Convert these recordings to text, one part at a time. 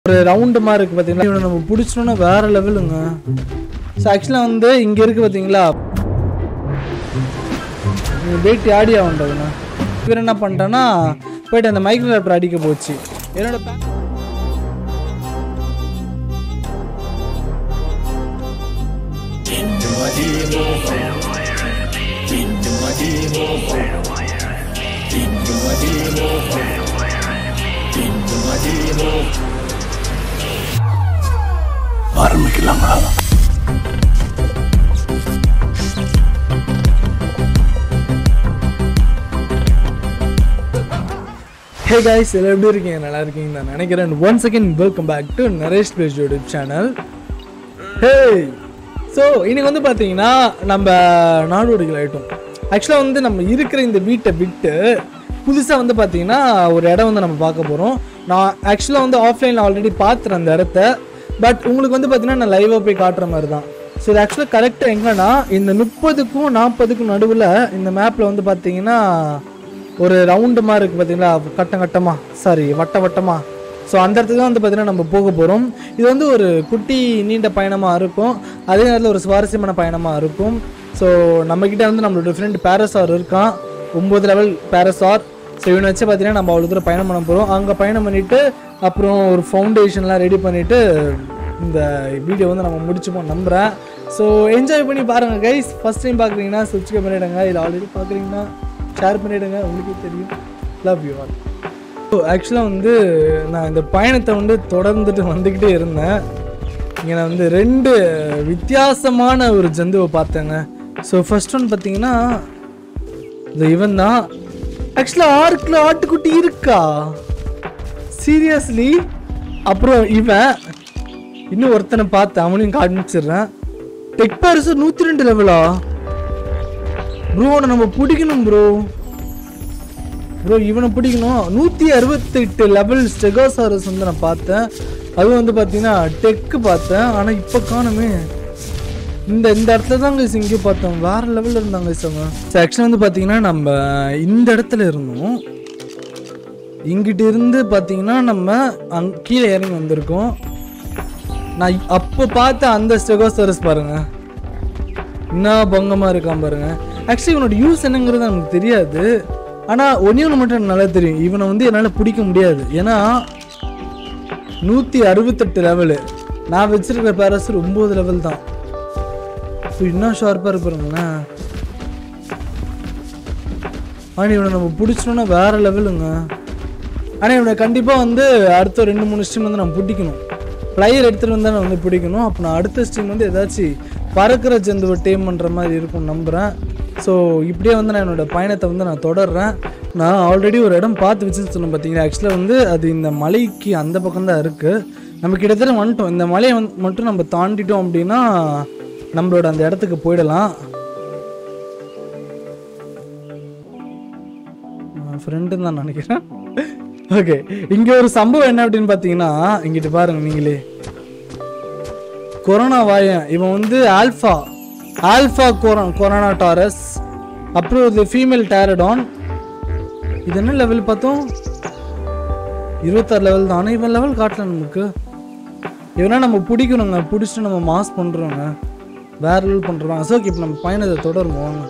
ஒரு ரவுண்டு மாதிரி இருக்குது பார்த்தீங்களா இவனை நம்ம பிடிச்சோன்னா வேற லெவலுங்க ஸோ ஆக்சுவலாக வந்து இங்கே இருக்குது பார்த்தீங்களா பேட்டி ஆடி ஆகண்டதுண்ணா இவர் என்ன பண்ணிட்டேன்னா போயிட்டு அந்த மைக்ரோ லேப்டர் அடிக்க போச்சு என்னோட pa- ஆரம்பிக்கலாங்களா ஹே காய்ஸ் எல்லாம் எப்படி இருக்கீங்க நல்லா இருக்கீங்க நான் நினைக்கிறேன் one second welcome back to Naresh page YouTube channel hey so இன்னைக்கு வந்து பார்த்தீங்கன்னா நம்ம நாடோடிகள் ஆகிட்டோம் ஆக்சுவலாக வந்து நம்ம இருக்கிற இந்த வீட்டை விட்டு புதுசாக வந்து பார்த்தீங்கன்னா ஒரு இடம் வந்து நம்ம பார்க்க போகிறோம் நான் ஆக்சுவலாக வந்து ஆஃப்லைனில் ஆல்ரெடி பார்த்துறேன் அந்த இடத்த பட் உங்களுக்கு வந்து பார்த்தீங்கன்னா நான் லைவாக போய் காட்டுற மாதிரி தான் ஸோ இது ஆக்சுவலாக கரெக்டாக எங்கன்னா இந்த முப்பதுக்கும் நாற்பதுக்கும் நடுவில் இந்த மேப்பில் வந்து பார்த்தீங்கன்னா ஒரு ரவுண்டு மாதிரி இருக்குது பார்த்தீங்களா கட்டம் கட்டமாக சாரி வட்ட வட்டமாக ஸோ அந்த இடத்துக்கு தான் வந்து பார்த்தீங்கன்னா நம்ம போக போகிறோம் இது வந்து ஒரு குட்டி நீண்ட பயணமாக இருக்கும் அதே நேரத்தில் ஒரு சுவாரஸ்யமான பயணமாக இருக்கும் ஸோ நம்மக்கிட்ட வந்து நம்மளோட ஃப்ரெண்ட் பேரசார் இருக்கான் ஒம்பது லெவல் பேரசார் ஸோ இவனை வச்சு பார்த்தீங்கன்னா நம்ம அவ்வளோ தூரம் பயணம் பண்ண போகிறோம் அங்கே பயணம் பண்ணிவிட்டு அப்புறம் ஒரு ஃபவுண்டேஷன்லாம் ரெடி பண்ணிவிட்டு இந்த வீடியோ வந்து நம்ம முடிச்சுப்போம் நம்புகிறேன் ஸோ என்ஜாய் பண்ணி பாருங்கள் கைஸ் ஃபஸ்ட் டைம் பார்க்குறீங்கன்னா சப்ஸ்கிரைப் பண்ணிவிடுங்க இல்லை ஆல்ரெடி பார்க்குறீங்கன்னா ஷேர் பண்ணிவிடுங்க உங்களுக்கே தெரியும் லவ் யூ ஆல் ஸோ ஆக்சுவலாக வந்து நான் இந்த பயணத்தை வந்து தொடர்ந்துட்டு வந்துக்கிட்டே இருந்தேன் இங்கே நான் வந்து ரெண்டு வித்தியாசமான ஒரு ஜந்துவை பார்த்தேங்க ஸோ ஃபர்ஸ்ட் ஒன் பார்த்தீங்கன்னா இந்த இவன் தான் ஆக்சுவலாக ஆறுக்குள்ள ஆட்டுக்குட்டி இருக்கா சீரியஸ்லி அப்புறம் இவன் இன்னும் ஒருத்தனை பார்த்து அவனையும் காமிச்சிடுறேன் டெக் பாரிஸ் நூற்றி ரெண்டு லெவலா ப்ரோ நம்ம பிடிக்கணும் ப்ரோ ப்ரோ இவனை பிடிக்கணும் நூற்றி அறுபத்தெட்டு லெவல் ஸ்டெகோசாரஸ் வந்து நான் பார்த்தேன் அதுவும் வந்து பார்த்தீங்கன்னா டெக்கு பார்த்தேன் ஆனால் இப்போ காணுமே இந்த இந்த இடத்துல தான் guys இங்கே பார்த்தோம் வேற லெவலில் இருந்தாங்க அவங்க ஆக்சுவலாக வந்து பார்த்தீங்கன்னா நம்ம இந்த இடத்துல இருந்தோம் இங்கிட்ட இருந்து பார்த்தீங்கன்னா நம்ம அங் கீழே இறங்கி வந்திருக்கோம் நான் அப்போ பார்த்த அந்த ஸ்டெகோசாரஸ் பாருங்க என்ன பங்கமாக இருக்கான் பாருங்க ஆக்சுவலி இவனோட யூஸ் என்னங்கிறது நமக்கு தெரியாது ஆனால் ஒன்றே ஒன்று மட்டும் எனக்கு நல்லா தெரியும் இவனை வந்து என்னால் பிடிக்க முடியாது ஏன்னா நூற்றி அறுபத்தெட்டு லெவலு நான் வச்சிருக்கிற பேரஸ் ஒம்பது லெவல் தான் ஸோ இன்னும் ஷார்ப்பாக இருப்பாருங்களேன் ஆனால் இவனை நம்ம பிடிச்சோன்னா வேற லெவலுங்க ஆனால் இவனை கண்டிப்பாக வந்து அடுத்த ரெண்டு மூணு ஸ்ட்ரீம் வந்து நம்ம பிடிக்கணும் பிளையர் எடுத்துகிட்டு வந்தால் நான் வந்து பிடிக்கணும் அப்போ நான் அடுத்த ஸ்ட்ரீம் வந்து ஏதாச்சும் பறக்கிற ஜந்துவை டேம் பண்ணுற மாதிரி இருக்கும் நம்புகிறேன் ஸோ இப்படியே வந்து நான் என்னோட பயணத்தை வந்து நான் தொடர்றேன் நான் ஆல்ரெடி ஒரு இடம் பார்த்து வச்சுன்னு சொன்னேன் பார்த்தீங்கன்னா ஆக்சுவலாக வந்து அது இந்த மலைக்கு அந்த பக்கம் தான் இருக்குது நம்ம கிட்டத்தட்ட வந்துட்டோம் இந்த மலையை வந்து மட்டும் நம்ம தாண்டிட்டோம் அப்படின்னா நம்மளோட அந்த இடத்துக்கு போயிடலாம் ஃப்ரெண்டுன்னு தான் நினைக்கிறேன் ஓகே இங்கே ஒரு சம்பவம் என்ன அப்படின்னு பார்த்தீங்கன்னா இங்கிட்டு பாருங்க நீங்களே கொரோனா வாயன் இவன் வந்து ஆல்ஃபா ஆல்ஃபா கொரோ கொரோனா டாரஸ் அப்புறம் இது ஃபீமேல் டேரடான் இது என்ன லெவல் பார்த்தோம் இருபத்தாறு லெவல் தான் ஆனால் இவன் லெவல் காட்டல நமக்கு இவனா நம்ம பிடிக்கணுங்க பிடிச்சிட்டு நம்ம மாஸ் பண்ணுறோங்க வேற லெவல் பண்ணுறோம் ஸோ இப்போ நம்ம பயணத்தை தொடருவோம் வாங்க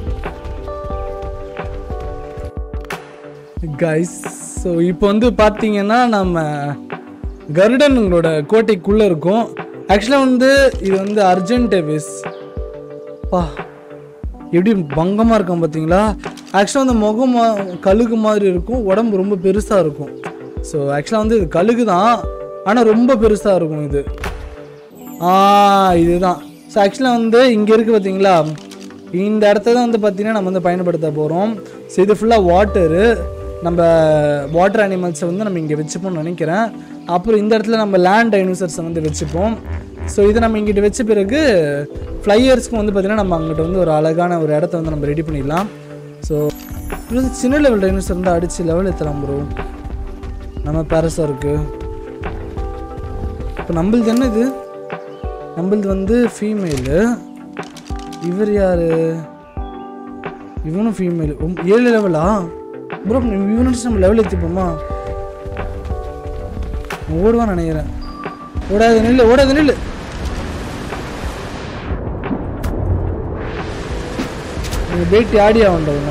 கைஸ் ஸோ இப்போ வந்து பார்த்தீங்கன்னா நம்ம கருடனுங்களோட கோட்டைக்குள்ளே இருக்கோம் ஆக்சுவலாக வந்து இது வந்து அர்ஜென்டேவிஸ் பா எப்படி பங்கமாக இருக்கும் பார்த்தீங்களா ஆக்சுவலாக அந்த முகம் மா- கழுகு மாதிரி இருக்கும் உடம்பு ரொம்ப பெருசாக இருக்கும் ஸோ ஆக்சுவலாக வந்து இது கழுகு தான் ஆனால் ரொம்ப பெருசாக இருக்கும் இது ஆ இதுதான் ஸோ ஆக்சுவலாக வந்து இங்கே இருக்குது பார்த்தீங்களா இந்த இடத்த தான் வந்து பார்த்தீங்கன்னா நம்ம வந்து பயன்படுத்த போகிறோம் ஸோ இது ஃபுல்லாக வாட்டரு நம்ம வாட்டர் அனிமல்ஸை வந்து நம்ம இங்கே வச்சுப்போம்னு நினைக்கிறேன் அப்புறம் இந்த இடத்துல நம்ம லேண்ட் டைனோசர்ஸை வந்து வச்சுப்போம் ஸோ இதை நம்ம இங்கிட்ட வச்ச பிறகு ஃப்ளையர்ஸ்க்கு வந்து பார்த்தீங்கன்னா நம்ம அங்கிட்ட வந்து ஒரு அழகான ஒரு இடத்த வந்து நம்ம ரெடி பண்ணிடலாம் ஸோ இது வந்து சின்ன லெவல் டைனோசர் வந்து அடித்து லெவல் எத்தலாம் ப்ரோ நம்ம பேரஸாக இருக்குது இப்போ நம்மளுது என்ன இது நம்மளது வந்து ஃபீமேலு இவர் யாரு இவனும் ஃபீமேல் ஏழு லெவலா ப்ரோ இவனு நம்ம லெவல் ஏற்றிப்போமா ஓடுவான்னு நினைக்கிறேன் ஓடாது நில்லு ஓடாது நில்லு நீங்கள் பேட்டி ஆடி ஆகண்டவங்க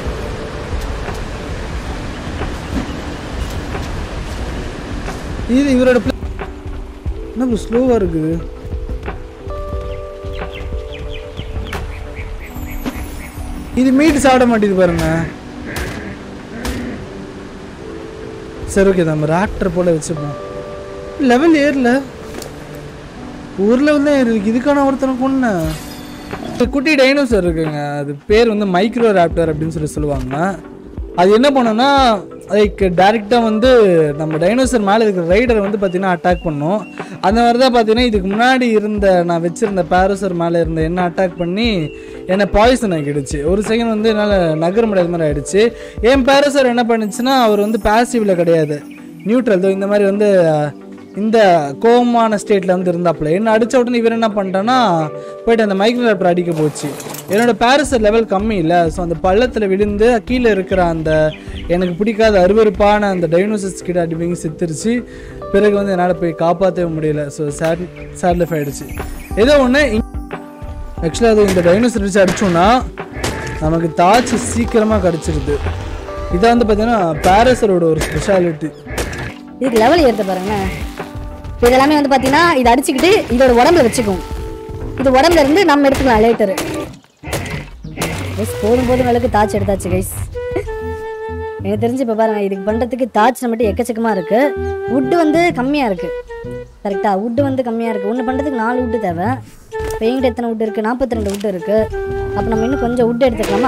இது இவரோட pla- என்ன ஸ்லோவாக இருக்குது இது மீட் சாப்பிட மாட்டேது பாருங்க சரி ஓகே நம்ம ராக்டர் போல வச்சுப்போம் லெவல் ஏறல ஒரு லெவல் தான் ஏறிருக்கு இதுக்கான ஒருத்தனை கொன்ன குட்டி டைனோசர் இருக்குங்க அது பேர் வந்து மைக்ரோ ராப்டர் அப்படின்னு சொல்லி சொல்லுவாங்க அது என்ன பண்ணுன்னா லைக் டேரெக்டாக வந்து நம்ம டைனோசர் மேலே இருக்கிற ரைடரை வந்து பார்த்தீங்கன்னா அட்டாக் பண்ணும் அந்த மாதிரி தான் பார்த்தீங்கன்னா இதுக்கு முன்னாடி இருந்த நான் வச்சுருந்த பேரோசர் மேலே இருந்த என்ன அட்டாக் பண்ணி என்னை பாய்சன் ஆக்கிடுச்சு ஒரு செகண்ட் வந்து என்னால் நகர முடியாத மாதிரி ஆயிடுச்சு என் பேரோசர் என்ன பண்ணுச்சுன்னா அவர் வந்து பாசிவில் கிடையாது நியூட்ரல் இந்த மாதிரி வந்து இந்த கோவமான ஸ்டேட்டில் வந்து இருந்தாப்புல என்ன அடித்த உடனே இவர் என்ன பண்ணிட்டான்னா போயிட்டு அந்த மைக்ரோ லேப்டர் அடிக்க போச்சு என்னோட பேரசர் லெவல் கம்மி இல்லை ஸோ அந்த பள்ளத்தில் விழுந்து கீழே இருக்கிற அந்த எனக்கு பிடிக்காத அருவருப்பான அந்த டைனோசஸ் கிட்ட அடிப்பீங்க செத்துருச்சு பிறகு வந்து என்னால் போய் காப்பாற்றவே முடியல ஸோ சேட் சேட்லிஃப் ஆயிடுச்சு ஏதோ ஒன்று ஆக்சுவலாக அது இந்த டைனோசர் வச்சு அடிச்சோன்னா நமக்கு தாச்சு சீக்கிரமாக கிடச்சிருது இதான் வந்து பார்த்தீங்கன்னா பேரசரோட ஒரு ஸ்பெஷாலிட்டி இதுக்கு லெவல் ஏற்ற பாருங்க இப்போ இது எல்லாமே வந்து பார்த்தீங்கன்னா இது அடிச்சுக்கிட்டு இதோட உடம்புல வச்சுக்கும் இது உடம்புல இருந்து நம்ம எடுத்துக்கலாம் லேட்டரு கைஸ் போதும் போதும் விளக்கு தாச்சு எடுத்தாச்சு கைஸ் எனக்கு தெரிஞ்சு இப்போ பாருங்க இதுக்கு பண்ணுறதுக்கு தாச்சு மட்டும் எக்கச்சக்கமாக இருக்கு வுட்டு வந்து கம்மியாக இருக்கு கரெக்டா வுட்டு வந்து கம்மியாக இருக்கு ஒன்று பண்ணுறதுக்கு நாலு வுட்டு தேவை இப்போ எங்கிட்ட எத்தனை வுட்டு இருக்குது நாற்பத்தி ரெண்டு வுட்டு இருக்குது அப்போ நம்ம இன்னும் கொஞ்சம் வுட்டு எடுத்துக்கலாமா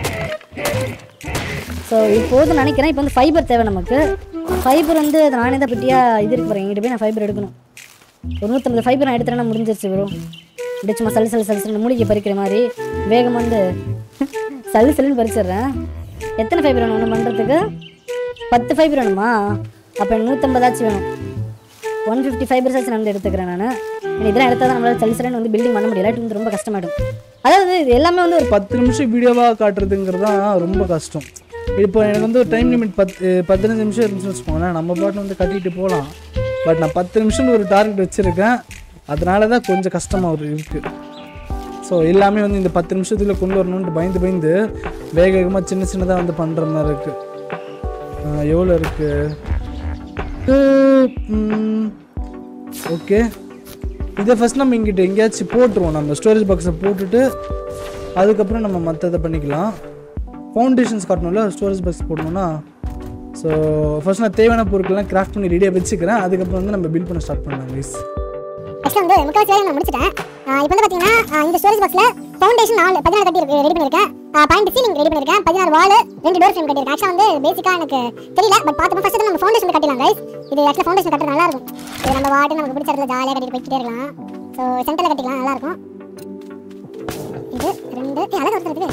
ஸோ இது போதும்னு நினைக்கிறேன் இப்போ வந்து ஃபைபர் தேவை நமக்கு ஃபைபர் வந்து அது நானே தான் பெட்டியாக இது இருக்கு பாருங்க எங்கிட்ட போய் நான் ஃபைபர் எடுக்கணும் ஒரு நூற்றம்பது ஃபைபர் நான் எடுத்துட்டேன்னா முடிஞ்சிருச்சு ப்ரோ இப்படி சும்மா சல்லு சல்லு சல்லு சல்லு மூலிகை பறிக்கிற மாதிரி வேகம் வந்து சல்லு சல்லுன்னு பறிச்சிடுறேன் எத்தனை ஃபைபர் வேணும் ஒன்று பண்ணுறதுக்கு பத்து ஃபைபர் வேணுமா அப்போ எனக்கு நூற்றம்பதாச்சும் வேணும் ஒன் ஃபிஃப்டி ஃபைபர்ஸ் ஆச்சு நான் வந்து எடுத்துக்கிறேன் நான் இதெல்லாம் எடுத்தால் தான் நம்மளால் சல்லு சல்லுன்னு வந்து பில்டிங் பண்ண முடியல இல்லாட்டி வந்து ரொம்ப கஷ்டமாயிடும் அதாவது இது எல்லாமே வந்து ஒரு பத்து நிமிஷம் வீடியோவாக காட்டுறதுங்கிறது தான் ரொம்ப கஷ்டம் இப்போ எனக்கு வந்து ஒரு டைம் லிமிட் பத்து பதினஞ்சு நிமிஷம் இருந்துச்சுன்னு வச்சுக்கோங்களேன் நம்ம பாட்டு வந்து கட்டிட்டு போகலாம் பட் நான் பத்து நிமிஷம்னு ஒரு டார்கெட் வச்சுருக்கேன் அதனால தான் கொஞ்சம் கஷ்டமாக ஒரு இருக்குது ஸோ எல்லாமே வந்து இந்த பத்து நிமிஷத்துல கொண்டு வரணுன்ட்டு பயந்து பயந்து வேக வேகமாக சின்ன சின்னதாக வந்து பண்ணுற மாதிரி இருக்குது எவ்வளோ இருக்குது ஓகே இதை ஃபஸ்ட் நம்ம இங்கிட்ட எங்கேயாச்சும் போட்டுருவோம் நம்ம ஸ்டோரேஜ் பாக்ஸை போட்டுட்டு அதுக்கப்புறம் நம்ம மற்றதை பண்ணிக்கலாம் ஃபவுண்டேஷன்ஸ் காட்டணும்ல ஸ்டோரேஜ் பாக்ஸ் போடணும்னா ஸோ ஃபர்ஸ்ட் நான் தேவையான பொருட்கள்லாம் கிராஃப்ட் பண்ணி ரெடியாக வச்சுக்கிறேன் அதுக்கப்புறம் வந்து நம்ம பில் பண்ண ஸ்டார்ட் பண்ணலாம் கைஸ் ஆக்சுவலாக வந்து முக்கால்வாசி வேலையை நான் முடிச்சிட்டேன் இப்போ வந்து பார்த்தீங்கன்னா ஆஹ் இந்த ஸ்டோரேஜ் பாக்ஸில் ஃபவுண்டேஷன் நாலு பதினாறு கட்டி ரெடி பண்ணியிருக்கேன் பாயிண்ட் சீலிங் ரெடி பண்ணியிருக்கேன் பதினாறு வால் ரெண்டு டோர் ஃப்ரேம் கட்டியிருக்கேன் ஆக்சுவலாக வந்து பேசிக்காக எனக்கு தெரியல பட் பார்த்து ஃபர்ஸ்ட் நம்ம ஃபவுண்டேஷன் கட்டிடலாம் கைஸ் இது ஆக்சுவலாக ஃபவுண்டேஷன் கட்டுறது நல்லா இருக்கும் இது நம்ம வாட்டு நமக்கு பிடிச்ச இடத்துல ஜாலியாக கட்டிட்டு போய்க்கிட்டே இருக்கலாம் ஸோ சென்டரில் கட்டிக்கலாம் நல்லா இருக்கும் இது ரெண்டு ஏய், அழகா ஒருத்தர்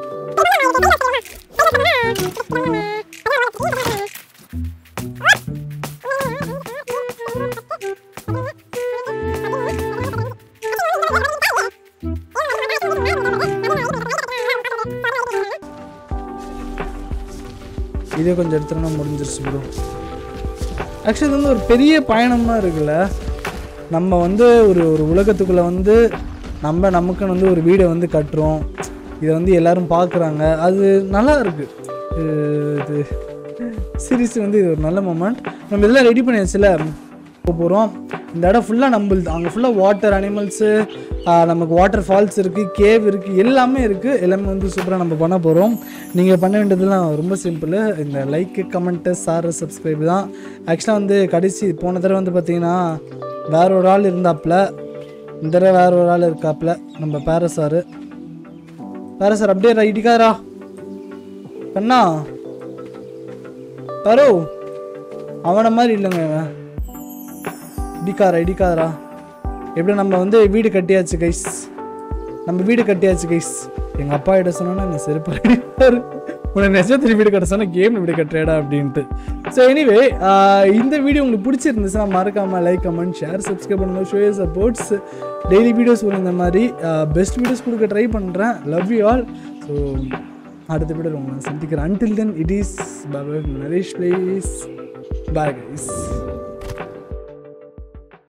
இதே கொஞ்சம் எடுத்துனா முடிஞ்சிருச்சு ப்ரோ ஆக்சுவலி இது வந்து ஒரு பெரிய பயணமாக இருக்குல்ல நம்ம வந்து ஒரு ஒரு உலகத்துக்குள்ளே வந்து நம்ம நமக்குன்னு வந்து ஒரு வீடை வந்து கட்டுறோம் இதை வந்து எல்லாரும் பார்க்குறாங்க அது நல்லா இருக்கு இது சீரிஸ் வந்து இது ஒரு நல்ல மூமெண்ட் நம்ம இதெல்லாம் ரெடி பண்ணியாச்சுல போக போகிறோம் இந்த இடம் ஃபுல்லாக நம்மளுது அங்கே ஃபுல்லாக வாட்டர் அனிமல்ஸு நமக்கு வாட்டர் ஃபால்ஸ் இருக்குது கேவ் இருக்குது எல்லாமே இருக்குது எல்லாமே வந்து சூப்பராக நம்ம பண்ண போகிறோம் நீங்கள் பண்ண வேண்டியதெல்லாம் ரொம்ப சிம்பிள் இந்த லைக்கு கமெண்ட்டு சார் சப்ஸ்கிரைப் தான் ஆக்சுவலாக வந்து கடைசி போன தடவை வந்து பார்த்தீங்கன்னா வேற ஒரு ஆள் இருந்தாப்புல இந்த தடவை வேற ஒரு ஆள் இருக்காப்புல நம்ம பேர சார் பேர சார் அப்படியே ரைட்டுக்காரா கண்ணா பரோ அவனை மாதிரி இல்லைங்க இவன் இடிக்காரா இடிக்காரா எப்படி நம்ம வந்து வீடு கட்டியாச்சு கைஸ் நம்ம வீடு கட்டியாச்சு கைஸ் எங்கள் அப்பா கிட்ட சொன்னோன்னா என்ன செருப்பு அடிப்பாரு உனக்கு நிஜத்தில் வீடு கட்ட சொன்னால் கேம் வீடு கட்டுறேடா அப்படின்ட்டு ஸோ எனிவே இந்த வீடியோ உங்களுக்கு பிடிச்சிருந்துச்சுன்னா மறக்காமல் லைக் கமெண்ட் ஷேர் சப்ஸ்கிரைப் பண்ணுங்கள் ஷோ சப்போர்ட்ஸ் டெய்லி வீடியோஸ் வரும் இந்த மாதிரி பெஸ்ட் வீடியோஸ் கொடுக்க ட்ரை பண்ணுறேன் லவ் யூ ஆல் ஸோ அடுத்த வீடியோ உங்களை சந்திக்கிறேன் until then it is Baba Naresh plays bye guys